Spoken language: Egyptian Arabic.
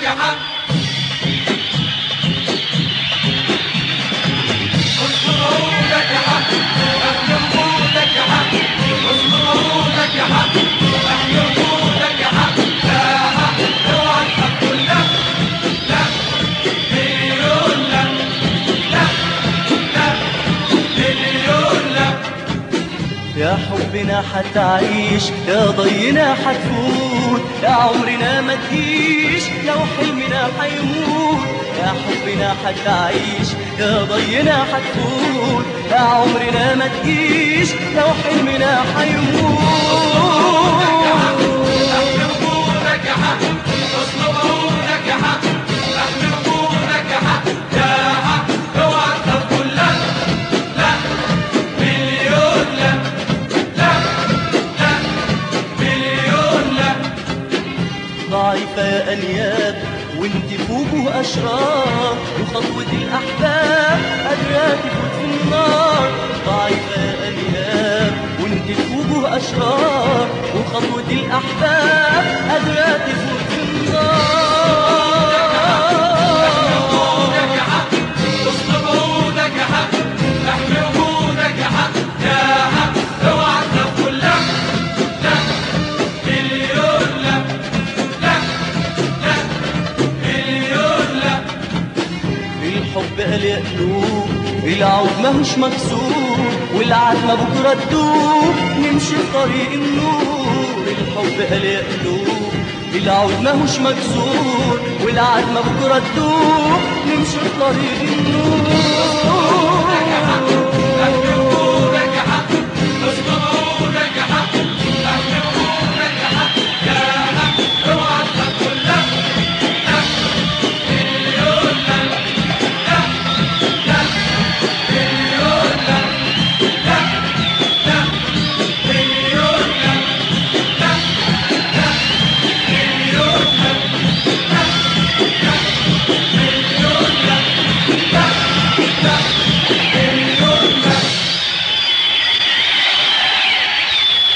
حق اصبر عودك يا حق احمي وجودك يا حق اصبر عودك يا حق احمي وجودك يا حق لا حق اوعى تحط لا لا مليون لا لا لا مليون لا يا حبنا حتعيش يا ضينا حتفوت يا عمرنا ما تجيش لو حلمنا حيموت يا حبنا حتعيش يا ضينا حتفوت يا عمرنا ما تجيش لو حلمنا حيموت احمي وجودك يا حق اصلب عودك يا حق احمي وجودك يا حق يا حق اوعى تقول لا لا مليون لا لا لا مليون لا ضعيفة يا أنياب وانت فوقه أشرار وخطوة الأحباب قادرة تفوت في النار ضعيفة يا أنياب وانت فوقه أشرار وخطوة الأحباب قادرة تفوت في وجودك يا النار حق اصلب عودك يا حق احمي وجودك يا حق يا حق اوعى تقول لا لا مليون لا لا لا مليون لا الحب قال يا قلوب العود ماهوش مكسور والعتمة بكرة تدوب نمشي في طريق النور الحب قال يا قلوب العود ماهوش مكسور والعتمة بكرة تدوب نمشي في طريق النور